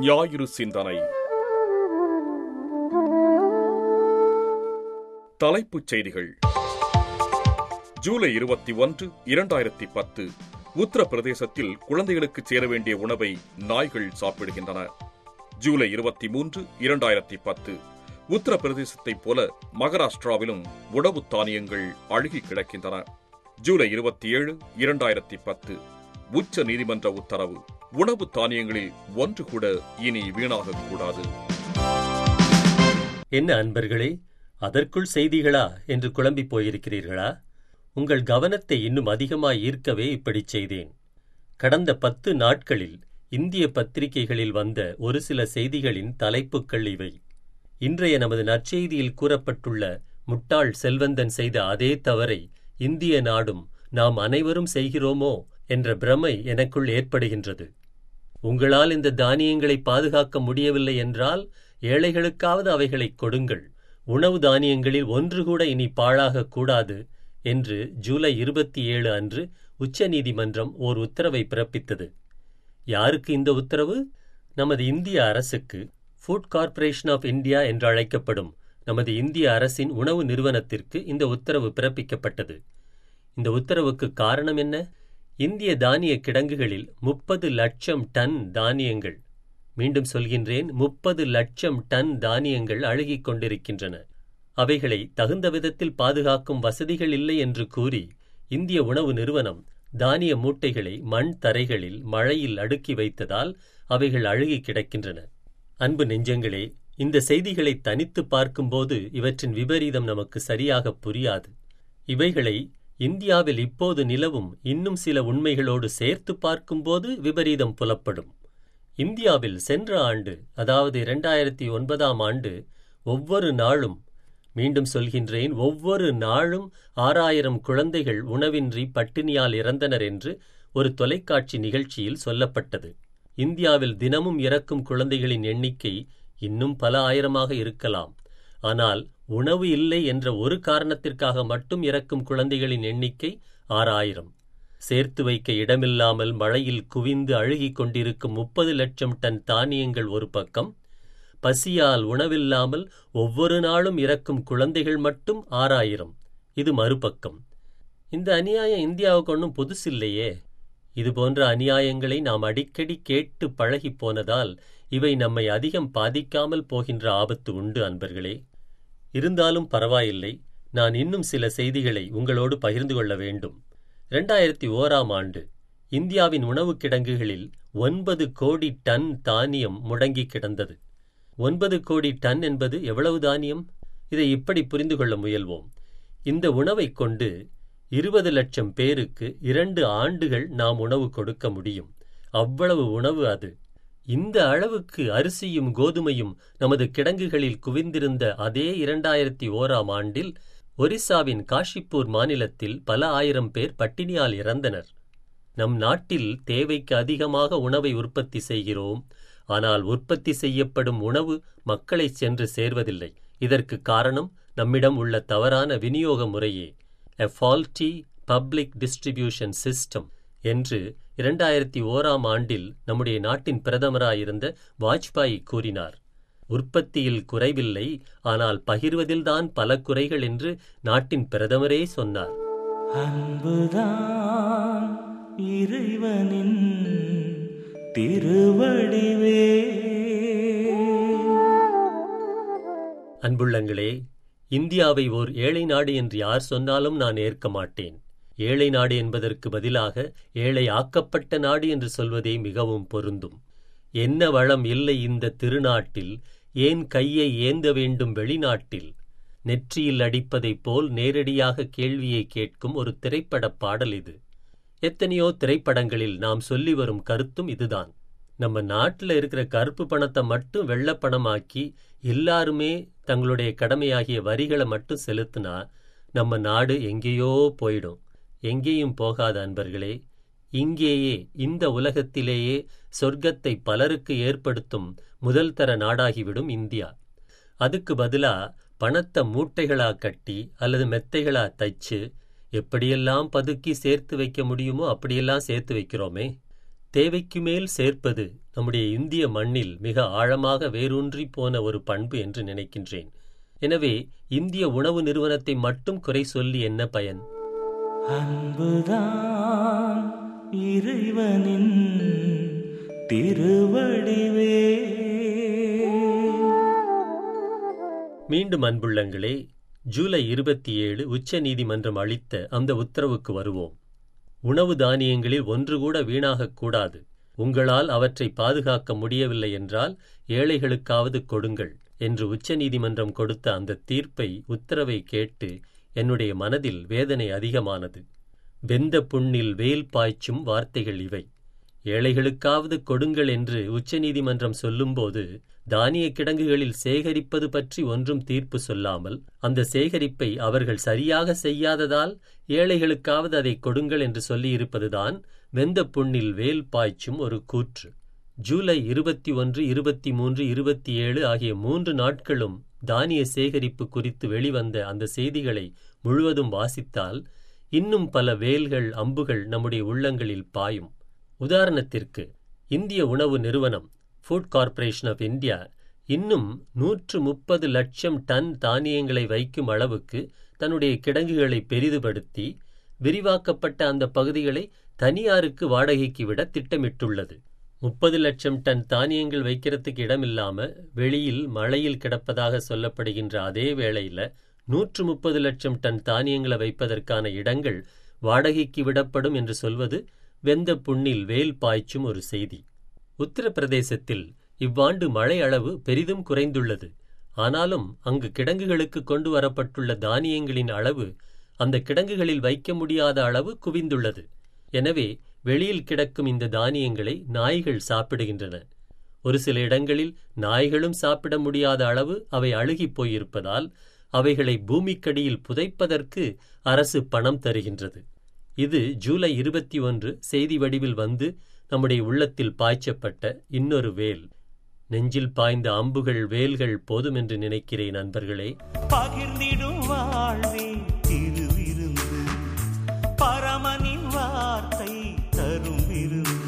ஞாயிறு சிந்தனை தலைப்புச் செய்திகள் ஜூலை இருபத்தி ஒன்று இரண்டாயிரத்தி பத்து உத்தரப்பிரதேசத்தில் குழந்தைகளுக்கு சேர வேண்டிய உணவை நாய்கள் சாப்பிடுகின்றன ஜூலை இருபத்தி மூன்று இரண்டாயிரத்தி பத்து உத்தரப்பிரதேசத்தைப் போல மகாராஷ்டிராவிலும் உணவு தானியங்கள் அழுகி கிடக்கின்றன ஜூலை இருபத்தி ஏழு இரண்டாயிரத்தி பத்து உச்ச நீதிமன்ற உத்தரவு உணவு தானியங்களில் ஒன்று கூட இனி வீணாகக் கூடாது என்ன அன்பர்களே அதற்குள் செய்திகளா என்று குழம்பிப் போயிருக்கிறீர்களா உங்கள் கவனத்தை இன்னும் அதிகமாய் ஈர்க்கவே இப்படிச் செய்தேன் கடந்த பத்து நாட்களில் இந்திய பத்திரிகைகளில் வந்த ஒரு சில செய்திகளின் தலைப்புக்கள் இவை இன்றைய நமது நற்செய்தியில் கூறப்பட்டுள்ள முட்டாள் செல்வந்தன் செய்த அதே தவறை இந்திய நாடும் நாம் அனைவரும் செய்கிறோமோ என்ற பிரமை எனக்குள் ஏற்படுகின்றது உங்களால் இந்த தானியங்களை பாதுகாக்க முடியவில்லை என்றால் ஏழைகளுக்காவது அவைகளைக் கொடுங்கள் உணவு தானியங்களில் ஒன்று கூட இனி பாழாகக் கூடாது என்று ஜூலை இருபத்தி ஏழு அன்று உச்சநீதிமன்றம் ஓர் உத்தரவை பிறப்பித்தது யாருக்கு இந்த உத்தரவு நமது இந்திய அரசுக்கு ஃபுட் கார்ப்பரேஷன் ஆஃப் இந்தியா என்று அழைக்கப்படும் நமது இந்திய அரசின் உணவு நிறுவனத்திற்கு இந்த உத்தரவு பிறப்பிக்கப்பட்டது இந்த உத்தரவுக்கு காரணம் என்ன இந்திய தானிய கிடங்குகளில் முப்பது லட்சம் டன் தானியங்கள் மீண்டும் சொல்கின்றேன் முப்பது லட்சம் டன் தானியங்கள் அழுகிக் கொண்டிருக்கின்றன அவைகளை தகுந்த விதத்தில் பாதுகாக்கும் வசதிகள் இல்லை என்று கூறி இந்திய உணவு நிறுவனம் தானிய மூட்டைகளை மண் தரைகளில் மழையில் அடுக்கி வைத்ததால் அவைகள் அழுகி கிடக்கின்றன அன்பு நெஞ்சங்களே இந்த செய்திகளை தனித்து பார்க்கும்போது இவற்றின் விபரீதம் நமக்கு சரியாக புரியாது இவைகளை இந்தியாவில் இப்போது நிலவும் இன்னும் சில உண்மைகளோடு சேர்த்து பார்க்கும்போது விபரீதம் புலப்படும் இந்தியாவில் சென்ற ஆண்டு அதாவது இரண்டாயிரத்தி ஒன்பதாம் ஆண்டு ஒவ்வொரு நாளும் மீண்டும் சொல்கின்றேன் ஒவ்வொரு நாளும் ஆறாயிரம் குழந்தைகள் உணவின்றி பட்டினியால் இறந்தனர் என்று ஒரு தொலைக்காட்சி நிகழ்ச்சியில் சொல்லப்பட்டது இந்தியாவில் தினமும் இறக்கும் குழந்தைகளின் எண்ணிக்கை இன்னும் பல ஆயிரமாக இருக்கலாம் ஆனால் உணவு இல்லை என்ற ஒரு காரணத்திற்காக மட்டும் இறக்கும் குழந்தைகளின் எண்ணிக்கை ஆறாயிரம் சேர்த்து வைக்க இடமில்லாமல் மழையில் குவிந்து அழுகிக் கொண்டிருக்கும் முப்பது லட்சம் டன் தானியங்கள் ஒரு பக்கம் பசியால் உணவில்லாமல் ஒவ்வொரு நாளும் இறக்கும் குழந்தைகள் மட்டும் ஆறாயிரம் இது மறுபக்கம் இந்த அநியாயம் இந்தியாவுக்கு ஒன்றும் புதுசில்லையே இதுபோன்ற அநியாயங்களை நாம் அடிக்கடி கேட்டு பழகி போனதால் இவை நம்மை அதிகம் பாதிக்காமல் போகின்ற ஆபத்து உண்டு அன்பர்களே இருந்தாலும் பரவாயில்லை நான் இன்னும் சில செய்திகளை உங்களோடு பகிர்ந்து கொள்ள வேண்டும் இரண்டாயிரத்தி ஓராம் ஆண்டு இந்தியாவின் உணவு கிடங்குகளில் ஒன்பது கோடி டன் தானியம் முடங்கி கிடந்தது ஒன்பது கோடி டன் என்பது எவ்வளவு தானியம் இதை இப்படி புரிந்து கொள்ள முயல்வோம் இந்த உணவைக் கொண்டு இருபது லட்சம் பேருக்கு இரண்டு ஆண்டுகள் நாம் உணவு கொடுக்க முடியும் அவ்வளவு உணவு அது இந்த அளவுக்கு அரிசியும் கோதுமையும் நமது கிடங்குகளில் குவிந்திருந்த அதே இரண்டாயிரத்தி ஓராம் ஆண்டில் ஒரிசாவின் காஷிப்பூர் மாநிலத்தில் பல ஆயிரம் பேர் பட்டினியால் இறந்தனர் நம் நாட்டில் தேவைக்கு அதிகமாக உணவை உற்பத்தி செய்கிறோம் ஆனால் உற்பத்தி செய்யப்படும் உணவு மக்களை சென்று சேர்வதில்லை இதற்கு காரணம் நம்மிடம் உள்ள தவறான விநியோக முறையே a faulty public distribution system என்று இரண்டாயிரத்தி ஓராம் ஆண்டில் நம்முடைய நாட்டின் பிரதமராயிருந்த வாஜ்பாய் கூறினார் உற்பத்தியில் குறைவில்லை ஆனால் பகிர்வதில்தான் பல குறைகள் என்று நாட்டின் பிரதமரே சொன்னார் அன்புதான் இறைவனின் திருவடிவே அன்புள்ளங்களே இந்தியாவை ஓர் ஏழை நாடு என்று யார் சொன்னாலும் நான் ஏற்க மாட்டேன் ஏழை நாடு என்பதற்கு பதிலாக ஏழை ஆக்கப்பட்ட நாடு என்று சொல்வதே மிகவும் பொருந்தும் என்ன வளம் இல்லை இந்த திருநாட்டில் ஏன் கையை ஏந்த வேண்டும் வெளிநாட்டில் நெற்றியில் அடிப்பதைப் போல் நேரடியாக கேள்வியை கேட்கும் ஒரு திரைப்படப் பாடல் இது எத்தனையோ திரைப்படங்களில் நாம் சொல்லி வரும் கருத்தும் இதுதான் நம்ம நாட்டில் இருக்கிற கருப்பு பணத்தை மட்டும் வெள்ளப்பணமாக்கி எல்லாருமே தங்களுடைய கடமையாகிய வரிகளை மட்டும் செலுத்தினா நம்ம நாடு எங்கேயோ போயிடும் எங்கேயும் போகாத அன்பர்களே இங்கேயே இந்த உலகத்திலேயே சொர்க்கத்தை பலருக்கு ஏற்படுத்தும் முதல் தர நாடாகிவிடும் இந்தியா அதுக்கு பதிலா பணத்தை மூட்டைகளா கட்டி அல்லது மெத்தைகளா தைச்சு எப்படியெல்லாம் பதுக்கி சேர்த்து வைக்க முடியுமோ அப்படியெல்லாம் சேர்த்து வைக்கிறோமே தேவைக்கு மேல் சேர்ப்பது நம்முடைய இந்திய மண்ணில் மிக ஆழமாக வேரூன்றி போன ஒரு பண்பு என்று நினைக்கின்றேன் எனவே இந்திய உணவு நிறுவனத்தை மட்டும் குறை சொல்லி என்ன பயன் அன்புதான் இறைவனின் திருவடிவே மீண்டும் அன்புள்ளங்களே ஜூலை இருபத்தி ஏழு உச்ச நீதிமன்றம் அளித்த அந்த உத்தரவுக்கு வருவோம் உணவு தானியங்களில் ஒன்று கூட வீணாகக் கூடாது உங்களால் அவற்றை பாதுகாக்க முடியவில்லை என்றால் ஏழைகளுக்காவது கொடுங்கள் என்று உச்சநீதிமன்றம் கொடுத்த அந்த தீர்ப்பை உத்தரவை கேட்டு என்னுடைய மனதில் வேதனை அதிகமானது வெந்த புண்ணில் வேல் பாய்ச்சும் வார்த்தைகள் இவை ஏழைகளுக்காவது கொடுங்கள் என்று உச்சநீதிமன்றம் சொல்லும்போது தானிய கிடங்குகளில் சேகரிப்பது பற்றி ஒன்றும் தீர்ப்பு சொல்லாமல் அந்த சேகரிப்பை அவர்கள் சரியாக செய்யாததால் ஏழைகளுக்காவது அதை கொடுங்கள் என்று சொல்லியிருப்பதுதான் வெந்த புண்ணில் வேல் பாய்ச்சும் ஒரு கூற்று ஜூலை இருபத்தி ஒன்று இருபத்தி மூன்று இருபத்தி ஏழு ஆகிய மூன்று நாட்களும் தானிய சேகரிப்பு குறித்து வெளிவந்த அந்த செய்திகளை முழுவதும் வாசித்தால் இன்னும் பல வேல்கள் அம்புகள் நம்முடைய உள்ளங்களில் பாயும் உதாரணத்திற்கு இந்திய உணவு நிறுவனம் ஃபுட் கார்ப்பரேஷன் ஆஃப் இந்தியா இன்னும் நூற்று முப்பது லட்சம் டன் தானியங்களை வைக்கும் அளவுக்கு தன்னுடைய கிடங்குகளை பெரிதுபடுத்தி விரிவாக்கப்பட்ட அந்த பகுதிகளை தனியாருக்கு வாடகைக்கு விட திட்டமிட்டுள்ளது முப்பது லட்சம் டன் தானியங்கள் வைக்கிறதுக்கு இடமில்லாம வெளியில் மழையில் கிடப்பதாக சொல்லப்படுகின்ற அதே வேளையில நூற்று முப்பது லட்சம் டன் தானியங்களை வைப்பதற்கான இடங்கள் வாடகைக்கு விடப்படும் என்று சொல்வது வெந்த புண்ணில் வேல் பாய்ச்சும் ஒரு செய்தி உத்தரப்பிரதேசத்தில் இவ்வாண்டு மழை அளவு பெரிதும் குறைந்துள்ளது ஆனாலும் அங்கு கிடங்குகளுக்கு கொண்டு வரப்பட்டுள்ள தானியங்களின் அளவு அந்த கிடங்குகளில் வைக்க முடியாத அளவு குவிந்துள்ளது எனவே வெளியில் கிடக்கும் இந்த தானியங்களை நாய்கள் சாப்பிடுகின்றன ஒரு சில இடங்களில் நாய்களும் சாப்பிட முடியாத அளவு அவை அழுகிப் போயிருப்பதால் அவைகளை பூமிக்கடியில் புதைப்பதற்கு அரசு பணம் தருகின்றது இது ஜூலை இருபத்தி ஒன்று செய்தி வடிவில் வந்து நம்முடைய உள்ளத்தில் பாய்ச்சப்பட்ட இன்னொரு வேல் நெஞ்சில் பாய்ந்த அம்புகள் வேல்கள் போதும் என்று நினைக்கிறேன் நண்பர்களே பகிர்ந்திடும் வாழ்வே திருவிருந்து பரமனின் வார்த்தை தரும் விருந்து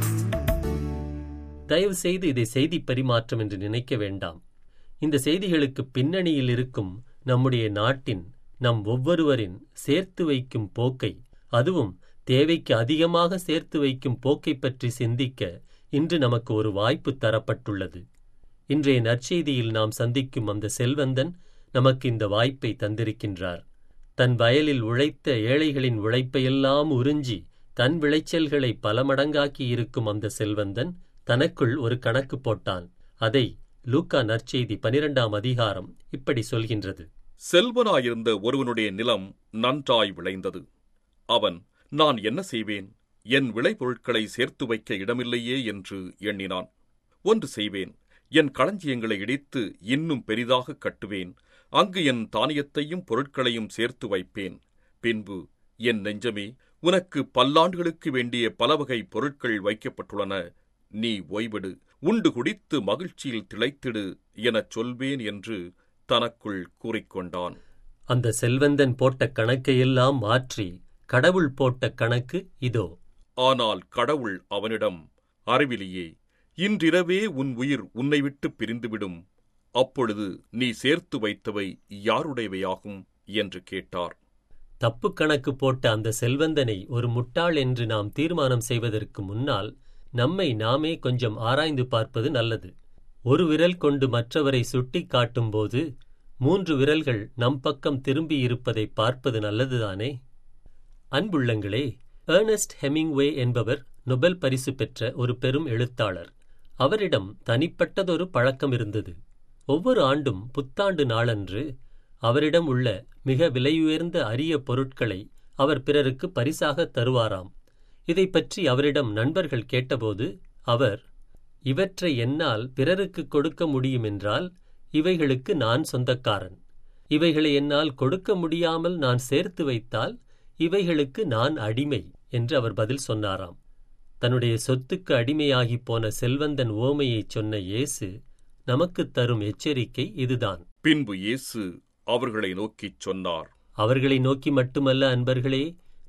தயவு செய்து இதை செய்தி பரிமாற்றம் என்று நினைக்க வேண்டாம் இந்த செய்திகளுக்கு பின்னணியில் இருக்கும் நம்முடைய நாட்டின் நம் ஒவ்வொருவரின் சேர்த்து வைக்கும் போக்கை அதுவும் தேவைக்கு அதிகமாக சேர்த்து வைக்கும் போக்கை பற்றி சிந்திக்க இன்று நமக்கு ஒரு வாய்ப்பு தரப்பட்டுள்ளது இன்றைய நற்செய்தியில் நாம் சந்திக்கும் அந்த செல்வந்தன் நமக்கு இந்த வாய்ப்பை தந்திருக்கின்றார் தன் வயலில் உழைத்த ஏழைகளின் உழைப்பையெல்லாம் உறிஞ்சி தன் விளைச்சல்களை பல மடங்காக்கி இருக்கும் அந்த செல்வந்தன் தனக்குள் ஒரு கணக்கு போட்டான் அதை லூக்கா நற்செய்தி பனிரெண்டாம் அதிகாரம் இப்படி சொல்கின்றது செல்வனாயிருந்த ஒருவனுடைய நிலம் நன்றாய் விளைந்தது அவன் நான் என்ன செய்வேன் என் விளைபொருட்களை சேர்த்து வைக்க இடமில்லையே என்று எண்ணினான் ஒன்று செய்வேன் என் களஞ்சியங்களை இடித்து இன்னும் பெரிதாக கட்டுவேன் அங்கு என் தானியத்தையும் பொருட்களையும் சேர்த்து வைப்பேன் பின்பு என் நெஞ்சமே உனக்கு பல்லாண்டுகளுக்கு வேண்டிய பலவகை பொருட்கள் வைக்கப்பட்டுள்ளன நீ ஓய்வெடு உண்டு குடித்து மகிழ்ச்சியில் திளைத்திடு எனச் சொல்வேன் என்று தனக்குள் கூறிக்கொண்டான் அந்த செல்வந்தன் போட்ட கணக்கையெல்லாம் மாற்றி கடவுள் போட்ட கணக்கு இதோ ஆனால் கடவுள் அவனிடம் அறிவிலியே இன்றிரவே உன் உயிர் உன்னை விட்டு பிரிந்துவிடும் அப்பொழுது நீ சேர்த்து வைத்தவை யாருடையவையாகும் என்று கேட்டார் தப்பு கணக்கு போட்ட அந்த செல்வந்தனை ஒரு முட்டாள் என்று நாம் தீர்மானம் செய்வதற்கு முன்னால் நம்மை நாமே கொஞ்சம் ஆராய்ந்து பார்ப்பது நல்லது ஒரு விரல் கொண்டு மற்றவரை சுட்டிக் காட்டும்போது மூன்று விரல்கள் நம் பக்கம் திரும்பி இருப்பதை பார்ப்பது நல்லதுதானே அன்புள்ளங்களே ஏர்னஸ்ட் ஹெமிங்வே என்பவர் நொபெல் பரிசு பெற்ற ஒரு பெரும் எழுத்தாளர் அவரிடம் தனிப்பட்டதொரு பழக்கம் இருந்தது ஒவ்வொரு ஆண்டும் புத்தாண்டு நாளன்று அவரிடம் உள்ள மிக விலையுயர்ந்த அரிய பொருட்களை அவர் பிறருக்கு பரிசாக தருவாராம் இதை பற்றி அவரிடம் நண்பர்கள் கேட்டபோது அவர் இவற்றை என்னால் பிறருக்கு கொடுக்க முடியுமென்றால் இவைகளுக்கு நான் சொந்தக்காரன் இவைகளை என்னால் கொடுக்க முடியாமல் நான் சேர்த்து வைத்தால் இவைகளுக்கு நான் அடிமை என்று அவர் பதில் சொன்னாராம் தன்னுடைய சொத்துக்கு அடிமையாகிப் போன செல்வந்தன் ஓமையைச் சொன்ன இயேசு நமக்குத் தரும் எச்சரிக்கை இதுதான் பின்பு இயேசு அவர்களை நோக்கிச் சொன்னார் அவர்களை நோக்கி மட்டுமல்ல அன்பர்களே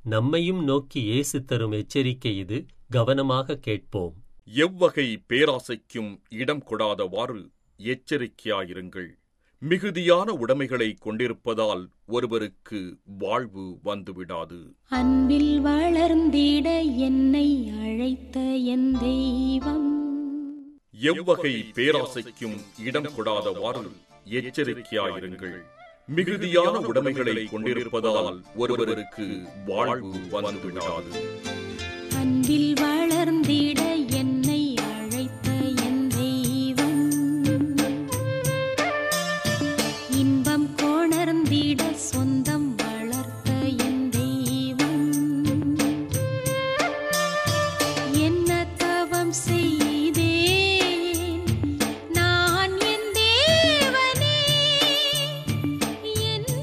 நம்மையும் நோக்கி இயேசு தரும் எச்சரிக்கை இது கவனமாக கேட்போம் எவ்வகை பேராசைக்கும் இடம் கொடாதவாறு எச்சரிக்கையாயிருங்கள் மிகுதியான உடைமைகளை கொண்டிருப்பதால் ஒருவருக்கு வாழ்வு வந்துவிடாது அன்பில் வளர்ந்திட என்னை அழைத்த என் தெய்வம் எவ்வகை பேராசைக்கும் இடம் கொடாதவாறு எச்சரிக்கையாயிருங்கள் மிகுதியான உடைமைகளை கொண்டிருப்பதால் ஒருவருக்கு வாழ்வு வந்துவிடாது அன்பில் வளர்ந்திட என்னை அழைத்த என் தெய்வம் இன்பம் கொணர்ந்திட சொந்தம் வளர்த்த என் தெய்வம் என்ன தவம் செய்தேன் நான் என் தேவனே என்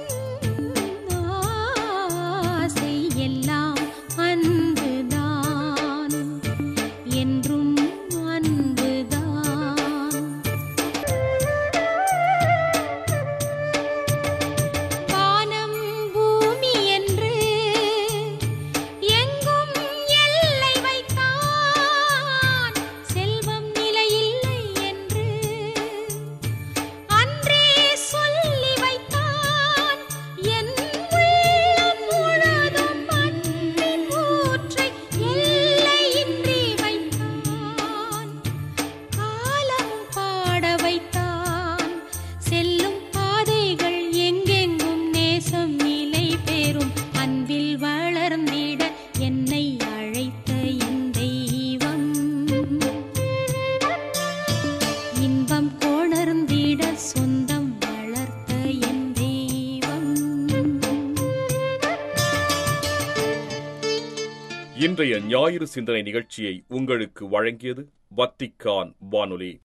ஆசை எல்லாம் அன்புதான் என்றும் அன்புதான் வானம் பூமி என்று எங்கும் எல்லை வைத்தான் செல்வம் நிலையில்லை என்று அன்றே சொல்லி வைத்தான் என் உள்ளம் முழுதும் அன்பின் ஊற்றை எல்லையின்றி வைத்தான் காலம் பாட வைத்தான் செல்லும் பாதைகள் எங்கெங்கும் நேசம் நிலை பெறும் அன்பில் வளர்ந்திட என்னை அழைத்த என் தெய்வம் இன்பம் கொணர்ந்திட சொந்தம் வளர்த்த என் தெய்வம் இன்றைய ஞாயிறு சிந்தனை நிகழ்ச்சியை உங்களுக்கு வழங்கியது வத்திக்கான் வானொலி